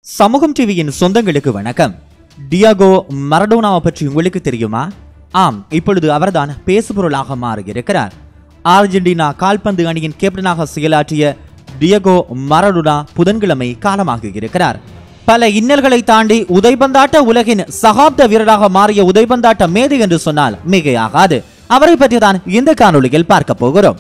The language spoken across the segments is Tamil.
சமூகம் டிவியின் சொந்தங்களுக்கு வணக்கம் டியாகோ மரடோனாவை பற்றி உங்களுக்கு தெரியுமா ஆம் இப்பொழுது அவர்தான் பேசுபொருளாக மாறியிருக்கிறார் அர்ஜென்டினா கால்பந்து அணியின் கேப்டனாக செயலாற்றிய டியகோ மரடோனா புதன்கிழமை காலமாக இருக்கிறார் பல இன்னல்களை தாண்டி உதைபந்தாட்ட உலகின் சகாப்த வீரராக மாறிய உதைபந்தாட்ட மேதை என்று சொன்னால் மிகையாகாது அவரை பற்றி தான் இந்த காணொளியில் பார்க்க போகிறோம்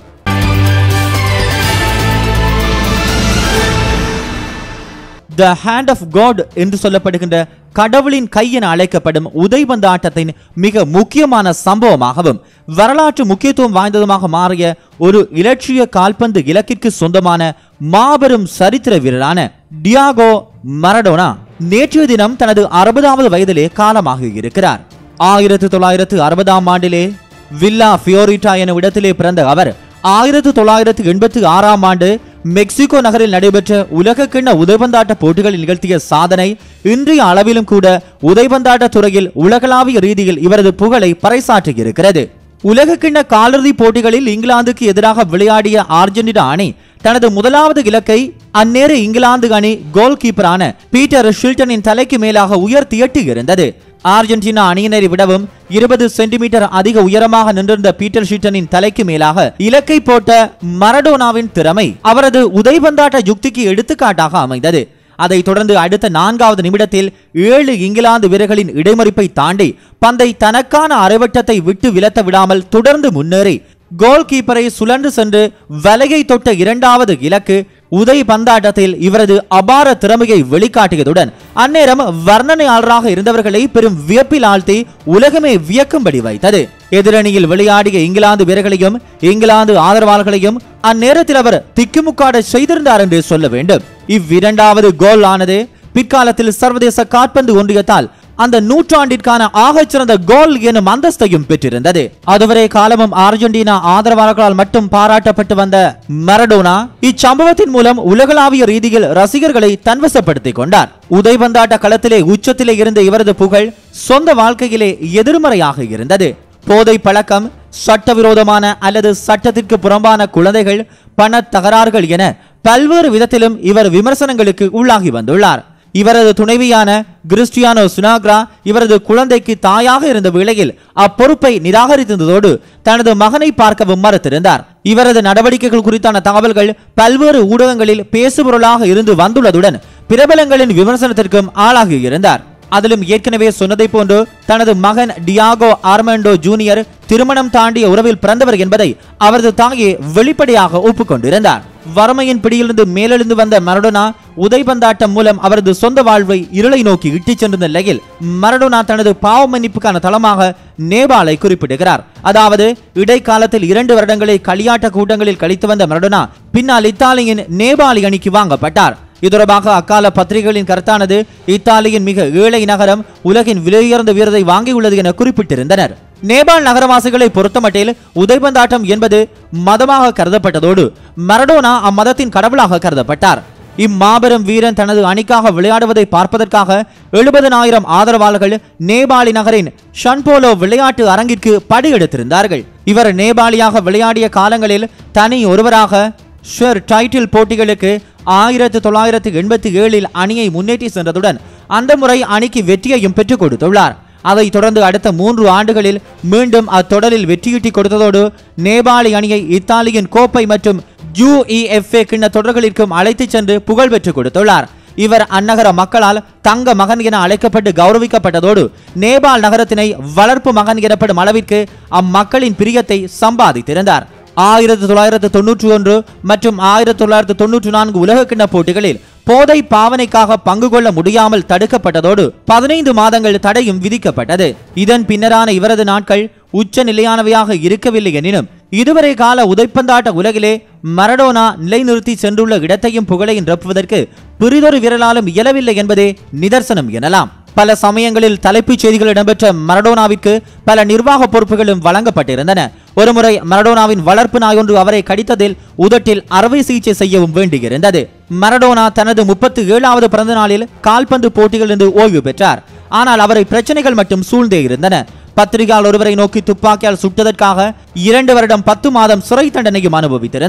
த ஹேண்ட் ஆஃப் காட் என்று சொல்லப்படுகின்ற கடவுளின் கை என அழைக்கப்படும் உதைபந்தாட்டத்தின் மிக முக்கியமான சம்பவமாகவும் வரலாற்று முக்கியத்துவம் வாய்ந்ததுமாக மாறிய ஒரு இலட்சிய கால்பந்து இலக்கிற்கு சொந்தமான மாபெரும் சரித்திர வீரரான டியாகோ மரடோனா நேற்றைய தினம் தனது அறுபதாவது வயதிலே காலமாக இருக்கிறார் ஆயிரத்து தொள்ளாயிரத்து அறுபதாம் ஆண்டிலே வில்லா ஃபியோரிட்டா எனும் இடத்திலே பிறந்த அவர் ஆயிரத்து தொள்ளாயிரத்து எண்பத்தி ஆறாம் ஆண்டு மெக்சிகோ நகரில் நடைபெற்ற உலகக்கிண்ண உதைபந்தாட்ட போட்டிகளில் நிகழ்த்திய சாதனை இன்றைய அளவிலும் கூட உதைபந்தாட்ட துறையில் உலகளாவிய ரீதியில் இவரது புகழை பறைசாற்றியிருக்கிறது உலகக்கிண்ண காலிறுதி போட்டிகளில் இங்கிலாந்துக்கு எதிராக விளையாடிய அர்ஜென்டினா அணி தனது முதலாவது இலக்கை அந்நேர இங்கிலாந்து அணி கோல் கீப்பரான பீட்டர் ஷில்டனின் தலைக்கு மேலாக உயர்த்தி எட்டி இருந்தது அர்ஜென்டினா அணியினரை விடவும் இருபது சென்டிமீட்டர் அதிக உயரமாக நின்றிருந்த பீட்டர் ஷீட்டனின் தலைக்கு மேலாக இலக்கை போட்ட மரடோனாவின் திறமை அவரது உதைபந்தாட்ட யுக்திக்கு எடுத்துக்காட்டாக அமைந்தது அதைத் தொடர்ந்து அடுத்த நான்காவது நிமிடத்தில் ஏழு இங்கிலாந்து வீரர்களின் இடைமறிப்பை தாண்டி பந்தை தனக்கான அரைவட்டத்தை விட்டு விலத்த விடாமல் தொடர்ந்து முன்னேறி கோல் கீப்பரை சுழன்று சென்று வலையை தொட்ட இரண்டாவது இலக்கு உதை பந்தாட்டத்தில் இவரது அபார திறமையை வெளிக்காட்டியதுடன் அந்நேரம் வர்ணனையாளராக இருந்தவர்களை பெரும் வியப்பில் ஆழ்த்தி உலகமே வியக்கும்படி வைத்தது எதிரணியில் விளையாடிய இங்கிலாந்து வீரர்களையும் இங்கிலாந்து ஆதரவாளர்களையும் அந்நேரத்தில் அவர் திக்குமுக்காட செய்திருந்தார் என்று சொல்ல வேண்டும் இவ்விரண்டாவது கோல் ஆனது பிற்காலத்தில் சர்வதேச காற்பந்து ஒன்றியத்தால் அந்த நூற்றாண்டிற்கான ஆகச்சிறந்த கோல் எனும் அந்தஸ்தையும் பெற்றிருந்தது அதுவரை காலமும் அர்ஜென்டினா ஆதரவாளர்களால் மட்டும் பாராட்டப்பட்டு வந்த மரடோனா இச்சம்பவத்தின் மூலம் உலகளாவிய ரீதியில் ரசிகர்களை தன்வசப்படுத்திக் கொண்டார் உதைபந்தாட்ட களத்திலே உச்சத்திலே இருந்த இவரது புகழ் சொந்த வாழ்க்கையிலே எதிர்மறையாக இருந்தது போதை பழக்கம் சட்டவிரோதமான அல்லது சட்டத்திற்கு புறம்பான குழந்தைகள் பண தகராறுகள் என பல்வேறு விதத்திலும் இவர் விமர்சனங்களுக்கு உள்ளாகி வந்துள்ளார் இவரது துணைவியான கிறிஸ்டியானோ சுனாக்ரா இவரது குழந்தைக்கு தாயாக இருந்த வேளையில் அப்பொறுப்பை நிராகரித்திருந்ததோடு தனது மகனை பார்க்கவும் மறுத்திருந்தார் இவரது நடவடிக்கைகள் குறித்தான தகவல்கள் பல்வேறு ஊடகங்களில் பேசுபொருளாக இருந்து வந்துள்ளதுடன் பிரபலங்களின் விமர்சனத்திற்கும் ஆளாகி இருந்தார் அதிலும் ஏற்கனவே சொன்னதை போன்று தனது மகன் டியாகோ ஆர்மண்டோ ஜூனியர் திருமணம் தாண்டிய உறவில் பிறந்தவர் என்பதை அவரது தாயே வெளிப்படையாக ஒப்புக்கொண்டிருந்தார் வறுமையின் பிடியிலிருந்து மேலெழுந்து வந்த மரடோனா உதைபந்தாட்டம் மூலம் அவரது சொந்த வாழ்வை இருளை நோக்கி இட்டுச் சென்றிருந்த நிலையில் மரடோனா தனது பாவ மன்னிப்புக்கான தளமாக நேபாளை குறிப்பிடுகிறார் அதாவது இடைக்காலத்தில் இரண்டு வருடங்களை களியாட்ட கூட்டங்களில் கழித்து வந்த மரடோனா பின்னால் இத்தாலியின் நேபாளி அணிக்கு வாங்கப்பட்டார் இது தொடர்பாக அக்கால பத்திரிகைகளின் கருத்தானது இத்தாலியின் மிக ஏழை நகரம் உலகின் விலையுயர்ந்த வீரரை வாங்கியுள்ளது என குறிப்பிட்டிருந்தனர் நேபாள் நகரவாசிகளை பொறுத்தமட்டில் உதைபந்தாட்டம் என்பது மதமாக கருதப்பட்டதோடு மரடோனா அம்மதத்தின் கடவுளாக கருதப்பட்டார் இம்மாபெரும் வீரன் தனது அணிக்காக விளையாடுவதை பார்ப்பதற்காக எழுபதனாயிரம் ஆதரவாளர்கள் நேபாளி நகரின் ஷன்போலோ விளையாட்டு அரங்கிற்கு படியெடுத்திருந்தார்கள் இவர் நேபாளியாக விளையாடிய காலங்களில் தனி ஒருவராக ஷர் டைட்டில் போட்டிகளுக்கு ஆயிரத்து தொள்ளாயிரத்து எண்பத்தி ஏழில் அணியை முன்னேற்றி சென்றதுடன் அந்த முறை அணிக்கு வெற்றியையும் பெற்றுக் கொடுத்துள்ளார் அதைத் தொடர்ந்து அடுத்த மூன்று ஆண்டுகளில் மீண்டும் அத்தொடரில் வெற்றியீட்டி கொடுத்ததோடு நேபாளி அணியை இத்தாலியின் கோப்பை மற்றும் யுஇஎஃப்ஏ கிண்ண தொடர்களிற்கும் அழைத்துச் சென்று புகழ் பெற்றுக் கொடுத்துள்ளார் இவர் அந்நகர மக்களால் தங்க மகன் என அழைக்கப்பட்டு கௌரவிக்கப்பட்டதோடு நேபாள் நகரத்தினை வளர்ப்பு மகன் எனப்படும் அளவிற்கு அம்மக்களின் பிரியத்தை சம்பாதித்திருந்தார் ஆயிரத்தி தொள்ளாயிரத்து தொன்னூற்றி ஒன்று மற்றும் ஆயிரத்தி தொள்ளாயிரத்து தொன்னூற்றி நான்கு உலகக்கிண்ண போட்டிகளில் போதை பாவனைக்காக பங்கு கொள்ள முடியாமல் தடுக்கப்பட்டதோடு பதினைந்து மாதங்கள் தடையும் விதிக்கப்பட்டது இதன் பின்னரான இவரது நாட்கள் உச்ச நிலையானவையாக இருக்கவில்லை எனினும் இதுவரை கால உதைப்பந்தாட்ட உலகிலே மரடோனா நிலைநிறுத்தி சென்றுள்ள இடத்தையும் புகழையும் நிரப்புவதற்கு பிறிதொரு விரலாலும் இயலவில்லை என்பதே நிதர்சனம் எனலாம் பல சமயங்களில் தலைப்புச் செய்திகள் இடம்பெற்ற மரடோனாவிற்கு பல நிர்வாக பொறுப்புகளும் வழங்கப்பட்டிருந்தன ஒருமுறை மரடோனாவின் வளர்ப்பு நாய் ஒன்று அவரை கடித்ததில் உதட்டில் அறுவை சிகிச்சை செய்யவும் வேண்டியிருந்தது மரடோனா தனது முப்பத்தி ஏழாவது பிறந்த நாளில் கால்பந்து போட்டிகளிலிருந்து ஓய்வு பெற்றார் ஆனால் அவரை பிரச்சனைகள் மட்டும் சூழ்ந்தே இருந்தன பத்திரிகையாளர் ஒருவரை நோக்கி துப்பாக்கியால் சுட்டதற்காக இரண்டு வருடம் பத்து மாதம் சிறை தண்டனையும் அனுபவித்திருந்தார்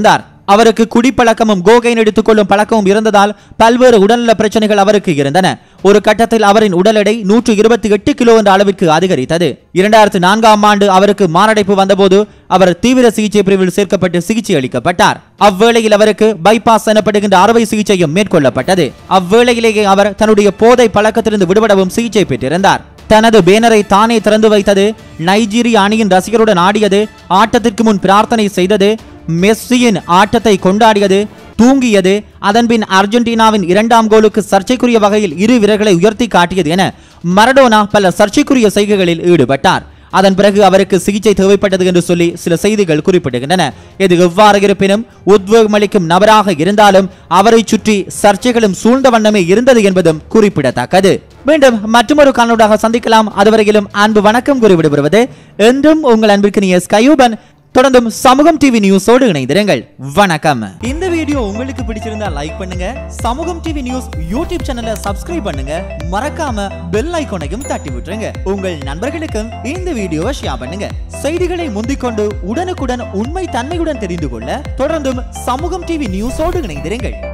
அவருக்கு குடிப்பழக்கமும் கோகைன் எடுத்துக்கொள்ளும் பழக்கமும் இருந்ததால் பல்வேறு உடல்நல பிரச்சனைகள் அவருக்கு இருந்தன ஒரு கட்டத்தில் அவரின் உடல் எடை நூற்று இருபத்தி எட்டு கிலோ என்ற அளவிற்கு அதிகரித்தது இரண்டாயிரத்து நான்காம் ஆண்டு அவருக்கு மாரடைப்பு வந்தபோது அவர் தீவிர சிகிச்சை பிரிவில் சேர்க்கப்பட்டு சிகிச்சை அளிக்கப்பட்டார் அவ்வேளையில் அவருக்கு பைபாஸ் எனப்படுகின்ற அறுவை சிகிச்சையும் மேற்கொள்ளப்பட்டது அவ்வேளையிலேயே அவர் தன்னுடைய போதை பழக்கத்திலிருந்து விடுபடவும் சிகிச்சை பெற்றிருந்தார் தனது பேனரை தானே திறந்து வைத்தது நைஜீரிய அணியின் ரசிகருடன் ஆடியது ஆட்டத்திற்கு முன் பிரார்த்தனை செய்தது மெஸ்ஸியின் ஆட்டத்தை கொண்டாடியது தூங்கியது அதன்பின் அர்ஜென்டினாவின் இரண்டாம் கோலுக்கு சர்ச்சைக்குரிய வகையில் இரு வீரர்களை உயர்த்தி காட்டியது என மரடோனா பல சர்ச்சைக்குரிய செய்கைகளில் ஈடுபட்டார் அதன் பிறகு அவருக்கு சிகிச்சை தேவைப்பட்டது என்று சொல்லி சில செய்திகள் குறிப்பிடுகின்றன இது எவ்வாறு இருப்பினும் உத்வேகமளிக்கும் நபராக இருந்தாலும் அவரை சுற்றி சர்ச்சைகளும் சூழ்ந்த வண்ணமே இருந்தது என்பதும் குறிப்பிடத்தக்கது மீண்டும் மற்றொரு காணொடாக சந்திக்கலாம் அதுவரையிலும் அன்பு வணக்கம் கூறி விடுபடுவது என்றும் உங்கள் அன்பிற்கு ஸ்கயூபன் தொடர்ந்தும் சமூகம் டிவி நியூஸோடு இணைந்திருங்கள் வணக்கம் இந்த வீடியோ உங்களுக்கு பிடிச்சிருந்தா லைக் பண்ணுங்க சமூகம் டிவி நியூஸ் யூடியூப் சேனலை சப்ஸ்கிரைப் பண்ணுங்க மறக்காம பெல் ஐகானையும் தட்டி விட்டுருங்க உங்கள் நண்பர்களுக்கும் இந்த வீடியோவை ஷேர் பண்ணுங்க செய்திகளை முந்திக்கொண்டு உடனுக்குடன் உண்மை தன்மையுடன் தெரிந்து கொள்ள தொடர்ந்தும் சமூகம் டிவி நியூஸோடு இணைந்திருங்கள்